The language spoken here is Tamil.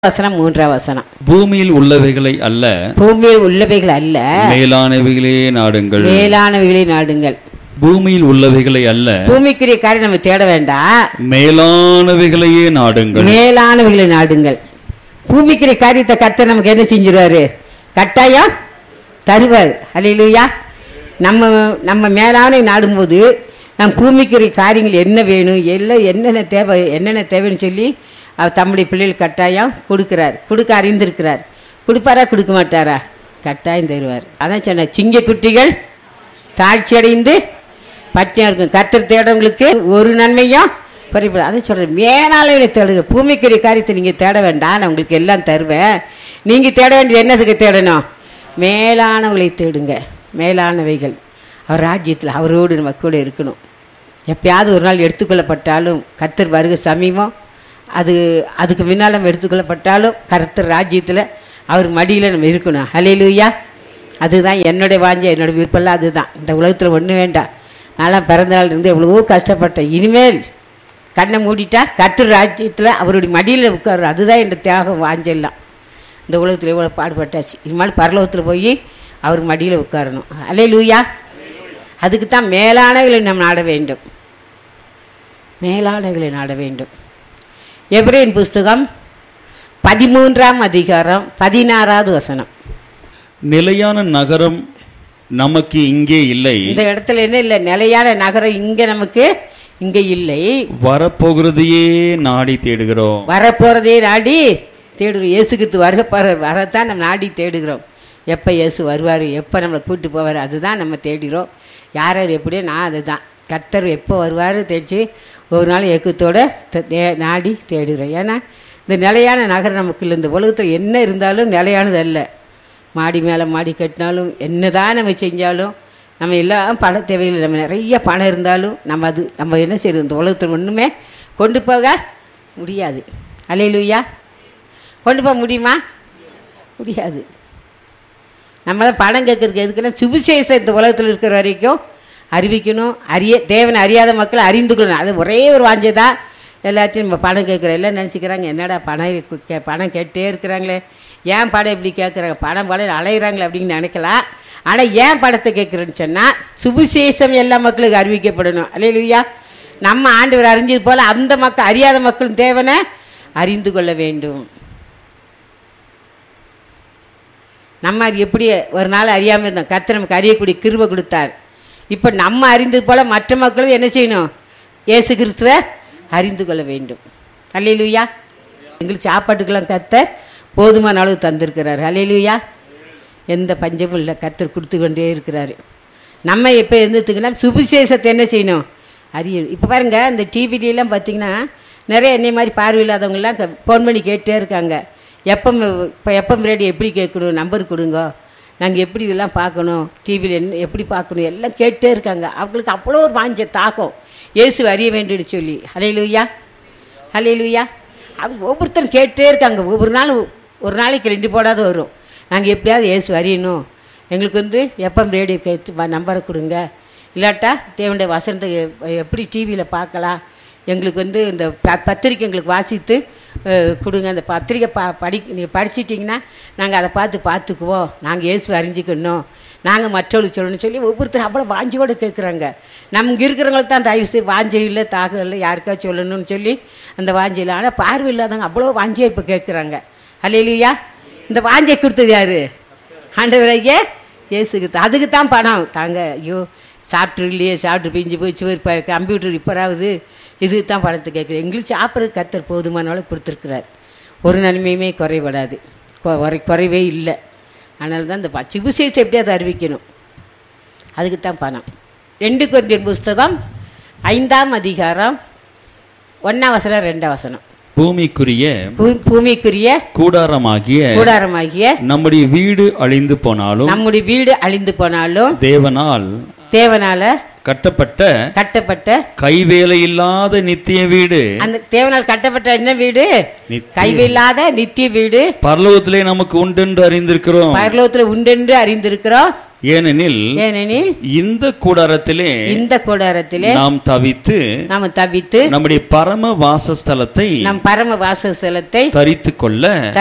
வசனம் மூன்றாம் வசனம் பூமியில் உள்ளவைகளை அல்ல பூமியில் உள்ளவைகள் அல்ல மேலானவைகளே நாடுங்கள் மேலானவைகளை நாடுங்கள் பூமியில் உள்ளவைகளை அல்ல பூமிக்குரிய காரியம் நம்ம தேட வேண்டாம் மேலானவைகளையே நாடுங்கள் மேலானவைகளை நாடுங்கள் பூமிக்குரிய காரியத்தை கத்த நமக்கு என்ன செஞ்சிருவாரு கட்டாயம் தருவார் அல்லையா நம்ம நம்ம மேலான நாடும்போது நம் பூமிக்குரிய காரியங்கள் என்ன வேணும் எல்லாம் என்னென்ன தேவை என்னென்ன தேவைன்னு சொல்லி அவர் தம்முடைய பிள்ளைகள் கட்டாயம் கொடுக்குறார் கொடுக்க அறிந்திருக்கிறார் கொடுப்பாரா கொடுக்க மாட்டாரா கட்டாயம் தருவார் அதான் சொன்ன சிங்க குட்டிகள் தாழ்ச்சி அடைந்து பட்டினியாக இருக்கும் கத்தர் தேடவங்களுக்கு ஒரு நன்மையும் குறைபடும் அதை சொல்கிறேன் மேலாளர்களை தேடுங்க பூமிக்குரிய காரியத்தை நீங்கள் தேட வேண்டாம் நான் உங்களுக்கு எல்லாம் தருவேன் நீங்கள் தேட வேண்டியது என்னதுக்கு தேடணும் மேலானவங்களை தேடுங்க மேலானவைகள் அவர் ராஜ்யத்தில் அவரோடு நம்ம கூட இருக்கணும் எப்பயாவது ஒரு நாள் எடுத்துக்கொள்ளப்பட்டாலும் கத்தர் வருக சமீபம் அது அதுக்கு முன்னால் நம்ம எடுத்துக்கொள்ளப்பட்டாலும் கர்த்தர் ராஜ்யத்தில் அவர் மடியில் நம்ம இருக்கணும் ஹலேலூயா அதுதான் என்னுடைய வாஞ்சை என்னோட விருப்பம்லாம் அதுதான் இந்த உலகத்தில் ஒன்றும் வேண்டாம் நான்லாம் பிறந்த நாள் இருந்து எவ்வளவோ கஷ்டப்பட்டேன் இனிமேல் கண்ணை மூடிட்டா கர்த்தர் ராஜ்யத்தில் அவருடைய மடியில் உட்காரு அதுதான் என் தியாகம் வாஞ்செல்லாம் இந்த உலகத்தில் எவ்வளோ பாடுபட்டாச்சு இனிமேல் பரலோகத்தில் போய் அவர் மடியில் உட்காரணும் அலே லூயா அதுக்கு தான் மேலானகளை நாம் நாட வேண்டும் மேலானகளை நாட வேண்டும் எப்ரேன் புஸ்தகம் பதிமூன்றாம் அதிகாரம் பதினாறாவது வசனம் நிலையான நகரம் நமக்கு இங்கே இல்லை இந்த இடத்துல என்ன இல்லை நிலையான நகரம் இங்கே நமக்கு இங்கே இல்லை வரப்போகிறதையே நாடி தேடுகிறோம் வரப்போகிறதே நாடி தேடுகிறோம் இயேசுக்கு வருக போகிற வரத்தான் நம்ம நாடி தேடுகிறோம் எப்போ இயேசு வருவார் எப்போ நம்மளை கூப்பிட்டு போவார் அதுதான் நம்ம தேடுகிறோம் யார் யார் எப்படியோ நான் அதுதான் கர்த்தர் எப்போ வருவார் தேடிச்சு ஒரு நாள் ஏக்கத்தோடு நாடி தேடுகிறோம் ஏன்னா இந்த நிலையான நகரம் நமக்கு இல்லை இந்த உலகத்தில் என்ன இருந்தாலும் நிலையானது அல்ல மாடி மேலே மாடி கட்டினாலும் என்ன தான் நம்ம செஞ்சாலும் நம்ம எல்லாம் பண தேவையில்லை நம்ம நிறைய பணம் இருந்தாலும் நம்ம அது நம்ம என்ன செய்யறது இந்த உலகத்தில் ஒன்றுமே கொண்டு போக முடியாது அலையிலுயா கொண்டு போக முடியுமா முடியாது நம்ம தான் பணம் கேட்கறதுக்கு எதுக்குன்னா சுவிசேஷம் இந்த உலகத்தில் இருக்கிற வரைக்கும் அறிவிக்கணும் அறிய தேவனை அறியாத மக்கள் அறிந்து கொள்ளணும் அது ஒரே ஒரு வாஞ்சை தான் எல்லாத்தையும் நம்ம பணம் கேட்குறோம் எல்லாம் நினச்சிக்கிறாங்க என்னடா பணம் கு- கே பணம் கேட்டே இருக்கிறாங்களே ஏன் பணம் இப்படி கேட்குறாங்க பணம் பணம் அலையிறாங்களே அப்படின்னு நினைக்கலாம் ஆனால் ஏன் பணத்தை கேட்குறேன்னு சொன்னால் சுவிசேஷம் எல்லா மக்களுக்கு அறிவிக்கப்படணும் அல்லையா நம்ம ஆண்டவர் அறிஞ்சது போல் அந்த மக்கள் அறியாத மக்களும் தேவனை அறிந்து கொள்ள வேண்டும் நம்ம அது எப்படி ஒரு நாள் அறியாமல் இருந்தோம் கர்த்தர் நமக்கு அறியக்கூடிய கிருபை கொடுத்தார் இப்போ நம்ம அறிந்தது போல் மற்ற மக்களும் என்ன செய்யணும் இயேசு கிறிஸ்துவை அறிந்து கொள்ள வேண்டும் அல்லையிலுயா எங்களுக்கு சாப்பாட்டுக்கெல்லாம் கர்த்தர் போதுமான அளவு தந்திருக்கிறார் அல்லையிலுயா எந்த பஞ்சமும் இல்லை கர்த்தர் கொடுத்து கொண்டே இருக்கிறாரு நம்ம எப்போ இருந்துட்டுங்கன்னா சுவிசேஷத்தை என்ன செய்யணும் அறியணும் இப்போ பாருங்க இந்த டிவிலாம் பார்த்தீங்கன்னா நிறைய என்னை மாதிரி பார்வையில்லாதவங்கலாம் ஃபோன் பண்ணி கேட்டே இருக்காங்க எப்போ இப்போ எப்பம் ரேடியோ எப்படி கேட்கணும் நம்பர் கொடுங்க நாங்கள் எப்படி இதெல்லாம் பார்க்கணும் டிவியில் என்ன எப்படி பார்க்கணும் எல்லாம் கேட்டே இருக்காங்க அவங்களுக்கு அவ்வளோ ஒரு வாஞ்ச தாக்கம் இயேசு அறிய வேண்டும்னு சொல்லி ஹலையிலுயா ஹலையிலுயா அது ஒவ்வொருத்தரும் கேட்டே இருக்காங்க ஒவ்வொரு நாள் ஒரு நாளைக்கு ரெண்டு போடாத வரும் நாங்கள் எப்படியாவது இயேசு அறியணும் எங்களுக்கு வந்து எஃப்எம் ரேடியோ கேட்டு நம்பரை கொடுங்க இல்லாட்டா தேவனுடைய வசனத்தை எ- எப்படி டிவியில் பார்க்கலாம் எங்களுக்கு வந்து இந்த ப பத்திரிக்கை எங்களுக்கு வாசித்து அஹ், கொடுங்க அந்த பத்திரிக்கை ப படி நீங்கள் படிச்சிட்டிங்கன்னா நாங்கள் அதை பார்த்து பார்த்துக்குவோம் நாங்கள் இயேசு அறிஞ்சிக்கணும் நாங்கள் மற்றவங்களுக்கு சொல்லணும்னு சொல்லி ஒவ்வொருத்தரும் அவ்வளோ வாஞ்சியோடு கேட்குறாங்க நமக்கு இருக்கிறவங்களுக்கு தான் தயவு செய்து வாஞ்சை இல்லை தாகம் இல்லை யாருக்கா சொல்லணும்னு சொல்லி அந்த வாஞ்சை இல்லை ஆனால் பார்வை இல்லாதவங்க அவ்வளோ வாஞ்சியை இப்போ கேட்குறாங்க அல்லையா இந்த வாஞ்சை கொடுத்தது யாரு ஆண்டவரையே இயேசு கிறிஸ்து அதுக்கு தான் பணம் தாங்க ஐயோ சாப்பிட்டு இல்லையே சாப்பிட்டு பிஞ்சு போச்சு இப்போ கம்ப்யூட்டர் இப்போராவது இதுக்கு தான் பணத்தை கேட்குறேன் எங்களுக்கு சாப்பிட்றது கத்தர் போதுமான அளவு கொடுத்துருக்குறார் ஒரு நன்மையுமே குறைபடாது கொ- குறை- குறைவே இல்லை அதனால தான் இந்த ப- சிகிச்சை எப்படியாவது அறிவிக்கணும் அதுக்கு தான் பணம் ரெண்டு கொரிந்தியர் புஸ்தகம் ஐந்தாம் அதிகாரம் ஒன்றாம் வசனம் ரெண்டாம் வசனம் பூமிக்குரிய பூ- பூமிக்குரிய கூடாரமாகிய கூடாரமாகிய நம்முடைய வீடு அழிந்து போனாலும் நம்முடைய வீடு அழிந்து போனாலும் தேவனால் தேவனால கட்டப்பட்ட கட்டப்பட்ட கைவேலை இல்லாத நித்திய வீடு அந்த தேவனால் கட்டப்பட்ட என்ன வீடு நித்திய கைவில்லாத நித்திய வீடு பரலோகத்திலே நமக்கு உண்டென்று அறிந்திருக்கிறோம் பரலோகத்தில் உண்டென்று அறிந்திருக்கிறோம் ஏனெனில் ஏனெனில் இந்த கூடாரத்திலே இந்த கூடாரத்திலே நாம் தவித்து நாம் தவித்து நம்முடைய பரம வாசஸ்தலத்தை நம் பரம வாசஸ்தலத்தை தரித்து கொள்ள